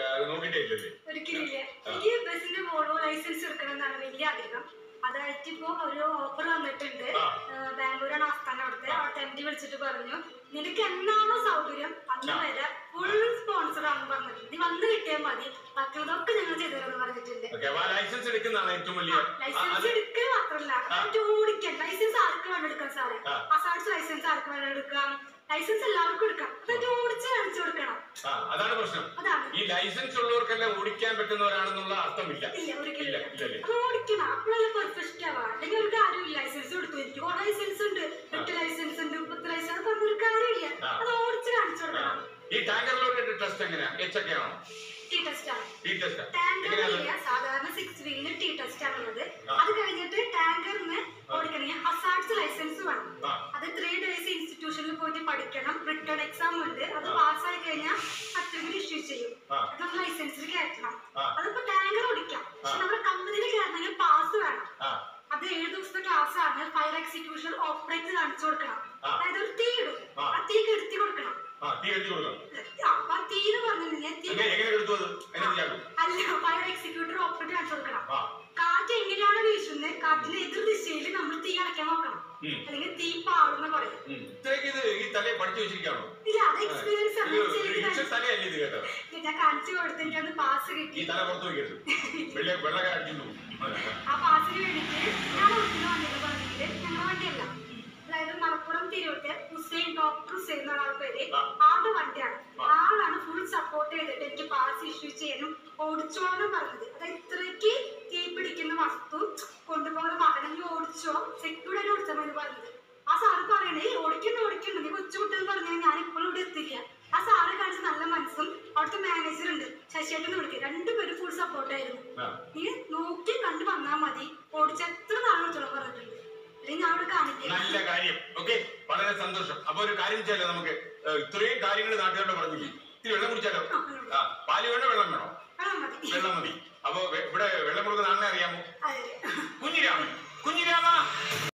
ഏ, നോക്കിയിട്ടേ ഇല്ലല്ലേ ഒരിക്കലില്ല എനിക്ക് ബസ്സിന്റെ വോൾവോ ലൈസൻസ് എടുക്കണം എന്നാണ് വലിയ ആഗ്രഹം അതായിട്ട് ഇപ്പൊ ഒരു ഓഫർ വന്നിട്ടുണ്ട് ആ. ഏഹ് ബാംഗ്ലൂരാണ് ആസ്ഥാനം അവിടുത്തെ അവിടുത്തെ എം ഡി വിളിച്ചിട്ട് പറഞ്ഞു നിനക്ക് എന്നാണോ സൗകര്യം അന്ന് ആ. വരെ ഫുൾ സ്പോൺസർ ആണെന്ന് പറഞ്ഞിട്ടുണ്ട് നീ വന്ന് കിട്ടിയാൽ മതി ബാക്കിയുള്ളതൊക്കെ ഞങ്ങൾ ചെയ്തു തരാമെന്ന് പറഞ്ഞിട്ടുണ്ട് ഓക്കെ അപ്പൊ ആ ലൈസൻസ് എടുക്കുന്നതാണ് ഏറ്റവും വലിയ ആ, ലൈസൻസ് അത് എടുക്കുക മാത്രമല്ല ആ. അത് ഓടിക്കാൻ ലൈസൻസ് ആർക്ക് വേണം എടുക്കാം സാറേ ആ. അസാഡ്സ് ലൈസൻസ് ആർക്ക് വേണം എടുക്കാം ലൈസൻസ് എല്ലാവർക്കും എടുക്കാം എന്നിട്ട് ഓടിച്ച് കാണിച്ചു കൊടുക്കണം ആ അതാണ് പ്രശ്നം അതാണ് ഈ ലൈസൻസ് ഉള്ളവർക്കെല്ലാം ഓടിക്കാൻ പറ്റുന്നവരാണെന്നുള്ള അർത്ഥമില്ല ഇല്ല ഇല്ല ഒരിക്കലും ഇല്ലല്ലേ അത് ഓടിക്കണം അപ്പോഴല്ലേ പെർഫെക്റ്റ് ആവാ അല്ലെങ്കിൽ ഒരു കാര്യമില്ല ലൈസൻസ് കൊടുത്തു എനിക്ക് കുറെ ലൈസൻസ് ഉണ്ട് എട്ട് ലൈസൻസ് ഉണ്ട് മുപ്പത് ലൈസൻസ് അത് പറഞ്ഞൊരു കാര്യമില്ല ആ. അത് ഓടിച്ച് കാണിച്ചു ആ. കൊടുക്കണം ഈ ടാങ്കറിലോട്ട് ടെസ്റ്റ് എങ്ങനെയാ എച്ച് ഒക്കെ ആണോ ടി ടെസ്റ്റ് ആണ് ഈ ടെസ്റ്റ് ടാങ്കറില്ല സാധാരണ സിക്സ് വീലിന് ടി ടെസ്റ്റ് ആണുള്ളത് ആ. അത് കഴിഞ്ഞിട്ട് ടാങ്കറിന് ഓടിക്കണമെങ്കിൽ ഹസാർഡ്സ് ലൈസൻസ് വേണം ആ അത് ത്രീ ഡേയ്സ് ഇൻസ്റ്റിറ്റ്യൂഷനിൽ പോയിട്ട് പഠിക്കണം റിട്ടേൺ എക്സാം ഉണ്ട് അത് ആ. പാസ്സായി കഴിഞ്ഞാൽ സർട്ടിഫിക്കറ്റ് ഇഷ്യൂ ചെയ്യും ആ അത് നമ്മൾ ലൈസൻസിൽ കയറ്റണം ആ. അതിപ്പോ ടാങ്കർ ഓടിക്കാം പക്ഷെ ആ. നമ്മുടെ കമ്പനിയിൽ കയറണമെങ്കിൽ പാസ് വേണം ആ അത് ഏഴ് ദിവസത്തെ ക്ലാസ് ആണ് ഫയർ എക്സിക്യൂഷൻ ഓപ്പറേറ്റ് കാണിച്ചു കൊടുക്കണം ആ. അതായത് ഒരു തീ ഇടും ആ. ആ തീ കെടുത്തി കൊടുക്കണം ആ തീ എടുത്തു കൊടുക്കണം അപ്പൊ ആ തീ എന്ന് പറഞ്ഞിട്ടുണ്ടെങ്കിൽ തീ എങ്ങനെ എങ്ങനെ എടുത്തു അത് എങ്ങനെ ചാടും അല്ല ഫയർ എക്സിക്യൂട്ടർ ഓപ്പറേറ്റ് കാണിച്ചു കൊടുക്കണം ആ കാറ്റ് എങ്ങനെയാണ് വീശുന്നത് കാറ്റിന് എതിർ ദിശയിൽ നമ്മൾ തീ അടയ്ക്കാൻ നോക്കണം ഉം. അല്ലെങ്കിൽ തീ പാടുന്ന പറയും ഉം. ഇത്രയൊക്കെ ഇത് ഈ തലയെ പഠിച്ചു വെച്ചിരിക്കുകയാണോ ഇല്ല അത് എക്സ്പീരിയൻസ് ആണ് ഞാൻ ചെയ്ത് ഇച്ച കാണിച്ചു. തലയല്ലേ ഇത് കേട്ടോ ഞാൻ കാണിച്ചു കൊടുത്ത് എനിക്ക് അത് പാസ് ഈ കിട്ടി തല പുറത്ത് വയ്ക്കരുത് വെള്ള വെള്ളക്കാർ അടിച്ചു പോകും ആ പാസിന് വേണ്ടിയിട്ട് ഞാൻ ഓടിക്കുന്ന വണ്ടികൾ പറഞ്ഞിട്ട് ഞങ്ങളുടെ വണ്ടിയല്ല അതായത് മലപ്പുറം തിരുവട്ട് ഹുസൈൻ ഡോക്ടർ ഹുസൈൻ എന്നാണ് ആളുടെ പേര് ആ. ആളുടെ വണ്ടിയാണ് ആ. ആളാണ് ഫുൾ സപ്പോർട്ട് ചെയ്തിട്ട് എനിക്ക് പാസ് ഇഷ്യൂ ചെയ്യാനും ഓടിച്ചോളാനും പറഞ്ഞത് അതായത് ഇത്രയ്ക്ക് തീ പിടിക്കുന്ന വസ്തു കൊണ്ടുപോകുന്ന വാഹനം നീ ഓടിച്ചോ സെക്യൂർഡ് ആയിട്ട് ഓടിച്ചാൽ മതി പറഞ്ഞത് ആ സാറ് പറയണേ ഓടിക്കണ്ട ഓടിക്കണ്ട നീ കൊച്ചുകുട്ടെന്ന് പറഞ്ഞാൽ ഞാൻ ഇപ്പോഴും ഇവിടെ എത്തില്ല ആ സാറ് കാണിച്ച നല്ല മനസ്സും അവിടുത്തെ മാനേജർ ഉണ്ട് ശശിയേട്ടൻ വിളിക്കുക രണ്ടുപേരും ഫുൾ സപ്പോർട്ടായിരുന്നു ആ. നീ നോക്കി കണ്ടു വന്നാൽ മതി ഓടിച്ച എത്ര നാൾ ഓടിച്ചോളാൻ പറഞ്ഞിട്ടുണ്ട് അല്ലെങ്കിൽ ഞാൻ അവിടെ കാണിക്കാം നല്ല കാര്യം ഓക്കെ വളരെ സന്തോഷം അപ്പൊ ഒരു കാര്യം ചെയ്യാലോ നമുക്ക് ഏഹ്, ഇത്രയും കാര്യങ്ങൾ നാട്ടുകാരോട് പറഞ്ഞില്ലേ ഇത്തിരി വെള്ളം കുടിച്ചാലോ ആ പാല് വേണോ വെള്ളം വേണോ